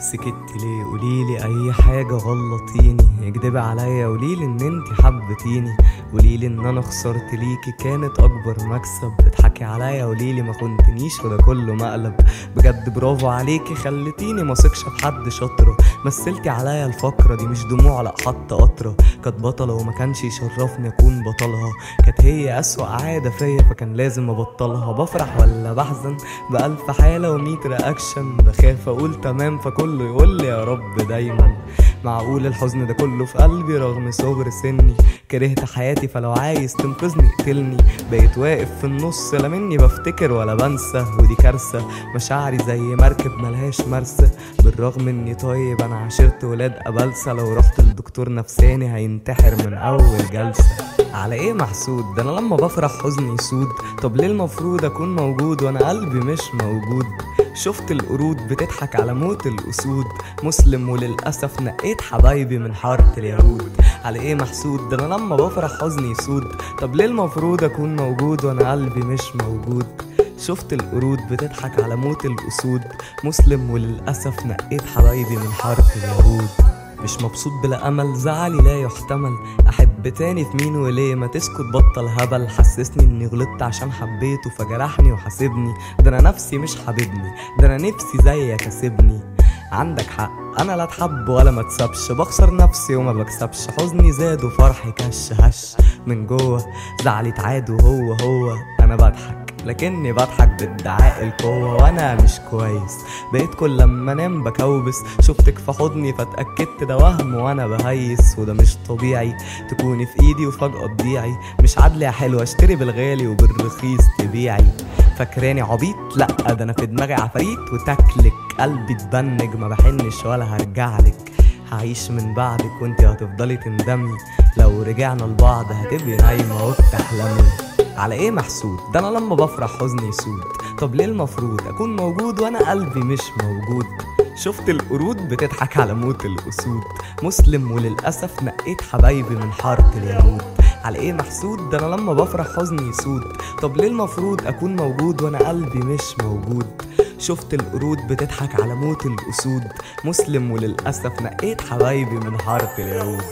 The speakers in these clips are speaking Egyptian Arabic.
سكت ليه قوليلي اي حاجة غلطيني اكدبي عليا قوليلي ان انت حبتيني قوليلي ان انا خسرت ليكي كانت اكبر مكسب اضحكي عليا قوليلي ما كنتنيش وده كله مقلب بجد برافو عليكي خلتيني ما ثقش في حد شاطرة مثلتي عليا الفقرة دي مش دموع لا حتى قطرة كانت بطلة وما كانش يشرفني اكون بطلها كانت هي اسوأ عادة فيا فكان لازم ابطلها بفرح ولا بحزن بألف حالة وميت رياكشن بخاف اقول تمام فكله يقول لي يا رب دايما معقول الحزن ده كله في قلبي رغم صغر سني كرهت حياتي فلو عايز تنقذني اقتلني بقيت واقف في النص لا مني بفتكر ولا بنسى ودي كارثة مشاعري زي مركب ملهاش مرسى بالرغم اني طيب انا عشرت ولاد قبلسة لو رحت لدكتور نفساني هينتحر من اول جلسة على ايه محسود ده انا لما بفرح حزني يسود طب ليه المفروض اكون موجود وانا قلبي مش موجود شفت القرود بتضحك على موت الاسود مسلم وللاسف نقيت حبايبي من حاره اليهود على ايه محسود ده انا لما بفرح حزني يسود طب ليه المفروض اكون موجود وانا قلبي مش موجود شفت القرود بتضحك على موت الاسود مسلم وللاسف نقيت حبايبي من حاره اليهود مش مبسوط بلا امل زعلي لا يحتمل احب تاني في مين وليه ما تسكت بطل هبل حسسني اني غلطت عشان حبيته فجرحني وحاسبني ده انا نفسي مش حاببني ده انا نفسي زيك اسيبني عندك حق انا لا اتحب ولا ما اتسابش بخسر نفسي وما بكسبش حزني زاد وفرحي كش هش من جوه زعلي اتعاد وهو هو انا بضحك لكني بضحك بادعاء القوة وانا مش كويس بقيت كل لما انام بكوبس شفتك في حضني فاتأكدت ده وهم وانا بهيس وده مش طبيعي تكوني في ايدي وفجأة تضيعي مش عادل يا حلوة اشتري بالغالي وبالرخيص تبيعي فاكراني عبيط لا ده انا في دماغي عفاريت وتاكلك قلبي اتبنج ما بحنش ولا هرجعلك هعيش من بعدك وانتي هتفضلي تندمي لو رجعنا لبعض هتبقي نايمة وبتحلمي على ايه محسود ده انا لما بفرح حزني يسود طب ليه المفروض اكون موجود وانا قلبي مش موجود شفت القرود بتضحك على موت الاسود مسلم وللاسف نقيت حبايبي من حاره اليهود على ايه محسود ده انا لما بفرح حزني يسود طب ليه المفروض اكون موجود وانا قلبي مش موجود شفت القرود بتضحك على موت الاسود مسلم وللاسف نقيت حبايبي من حاره اليهود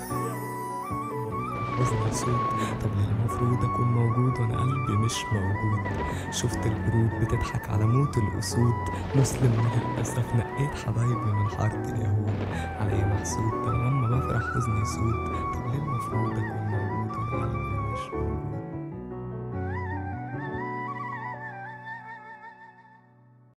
حزن يسود طب ليه المفروض اكون موجود وانا قلبي مش موجود شفت القرود بتضحك على موت الاسود مسلم وللاسف نقيت حبايبي من حاره اليهود على ايه محسود ده أنا لما بفرح حزني يسود طب ليه المفروض اكون موجود وانا قلبي